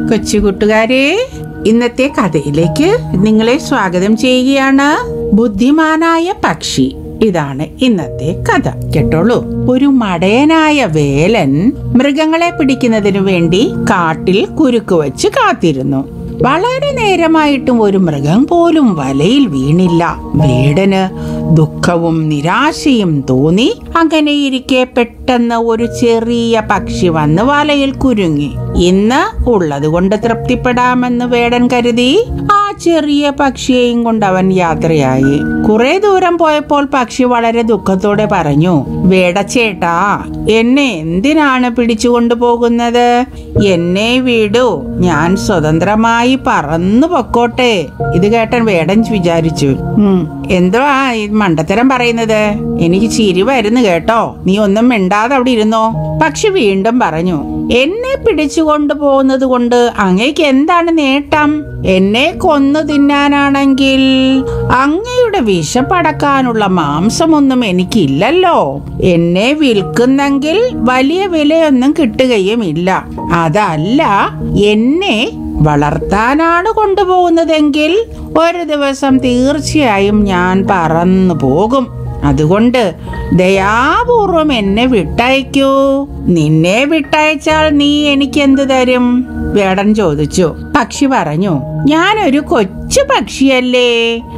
കൊച്ചുകൂട്ടുകാരെ ഇന്നത്തെ കഥയിലേക്ക് നിങ്ങളെ സ്വാഗതം ചെയ്യുകയാണ് ബുദ്ധിമാനായ പക്ഷി ഇതാണ് ഇന്നത്തെ കഥ കേട്ടോളൂ ഒരു മടയനായ വേലൻ മൃഗങ്ങളെ പിടിക്കുന്നതിനു വേണ്ടി കാട്ടിൽ കുരുക്ക് വെച്ച് കാത്തിരുന്നു വളരെ നേരമായിട്ടും ഒരു മൃഗം പോലും വലയിൽ വീണില്ല വേടന് ദുഃഖവും നിരാശയും തോന്നി അങ്ങനെയിരിക്കെ പെട്ടെന്ന് ഒരു ചെറിയ പക്ഷി വന്ന് വലയിൽ കുരുങ്ങി ഇന്ന് ഉള്ളത് കൊണ്ട് തൃപ്തിപ്പെടാമെന്ന് വേടൻ കരുതി ആ ചെറിയ പക്ഷിയെയും കൊണ്ട് അവൻ യാത്രയായി കുറെ ദൂരം പോയപ്പോൾ പക്ഷി വളരെ ദുഃഖത്തോടെ പറഞ്ഞു വേടച്ചേട്ടാ എന്നെ എന്തിനാണ് പിടിച്ചുകൊണ്ടു പോകുന്നത് എന്നെ വിടൂ ഞാൻ സ്വതന്ത്രമായി പറന്നു പൊക്കോട്ടെ ഇത് കേട്ടൻ വേടൻ വിചാരിച്ചു ഉം എന്തുവാ ഈ മണ്ടത്തരം പറയുന്നത് എനിക്ക് ചിരി വരുന്നു കേട്ടോ നീ ഒന്നും മിണ്ടാതെ അവിടെ ഇരുന്നോ പക്ഷി വീണ്ടും പറഞ്ഞു എന്നെ പിടിച്ചുകൊണ്ടു പോകുന്നത് കൊണ്ട് അങ്ങേക്ക് എന്താണ് നേട്ടം എന്നെ കൊന്നു തിന്നാനാണെങ്കിൽ അങ്ങയുടെ വിശപ്പടക്കാനുള്ള മാംസമൊന്നും എനിക്കില്ലല്ലോ എന്നെ വിൽക്കുന്നെങ്കിൽ വലിയ വിലയൊന്നും കിട്ടുകയുമില്ല അതല്ല എന്നെ വളർത്താനാണ് കൊണ്ടുപോകുന്നതെങ്കിൽ ഒരു ദിവസം തീർച്ചയായും ഞാൻ പറന്നു പോകും അതുകൊണ്ട് ദയാപൂർവം എന്നെ വിട്ടയക്കൂ നിന്നെ വിട്ടയച്ചാൽ നീ എനിക്ക് എന്ത് തരും വേടൻ ചോദിച്ചു പക്ഷി പറഞ്ഞു ഞാനൊരു കൊച്ചു പക്ഷിയല്ലേ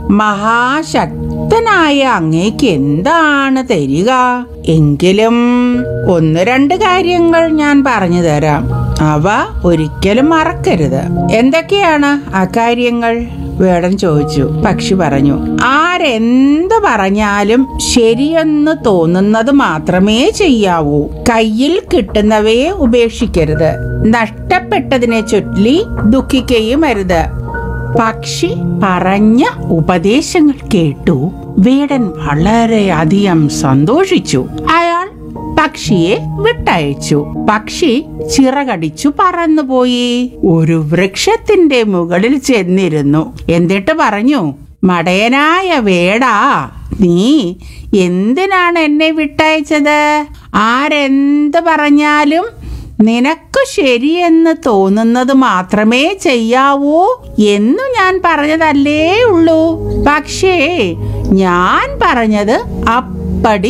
മഹാശക്തനായ അങ്ങേക്ക് എന്താണ് തരിക എങ്കിലും ഒന്ന് രണ്ട് കാര്യങ്ങൾ ഞാൻ പറഞ്ഞു തരാം അവ ഒരിക്കലും മറക്കരുത് എന്തൊക്കെയാണ് ആ കാര്യങ്ങൾ വേടൻ ചോദിച്ചു പക്ഷി പറഞ്ഞു ആരെന്ത് പറഞ്ഞാലും ശരിയെന്ന് തോന്നുന്നത് മാത്രമേ ചെയ്യാവൂ കയ്യിൽ കിട്ടുന്നവയെ ഉപേക്ഷിക്കരുത് നഷ്ടപ്പെട്ടതിനെ ചൊല്ലി ദുഃഖിക്കുകയും അരുത് പക്ഷി പറഞ്ഞ ഉപദേശങ്ങൾ കേട്ടു വേടൻ വളരെയധികം സന്തോഷിച്ചു അയാൾ പക്ഷിയെ വിട്ടയച്ചു പക്ഷി ചിറകടിച്ചു പറന്നുപോയി ഒരു വൃക്ഷത്തിന്റെ മുകളിൽ ചെന്നിരുന്നു എന്നിട്ട് പറഞ്ഞു മടയനായ വേടാ നീ എന്തിനാണ് എന്നെ വിട്ടയച്ചത് ആരെന്ത് പറഞ്ഞാലും നിനക്ക് ശരിയെന്ന് തോന്നുന്നത് മാത്രമേ ചെയ്യാവൂ എന്നു ഞാൻ പറഞ്ഞതല്ലേ ഉള്ളൂ പക്ഷേ ഞാൻ പറഞ്ഞത് അപ്പടി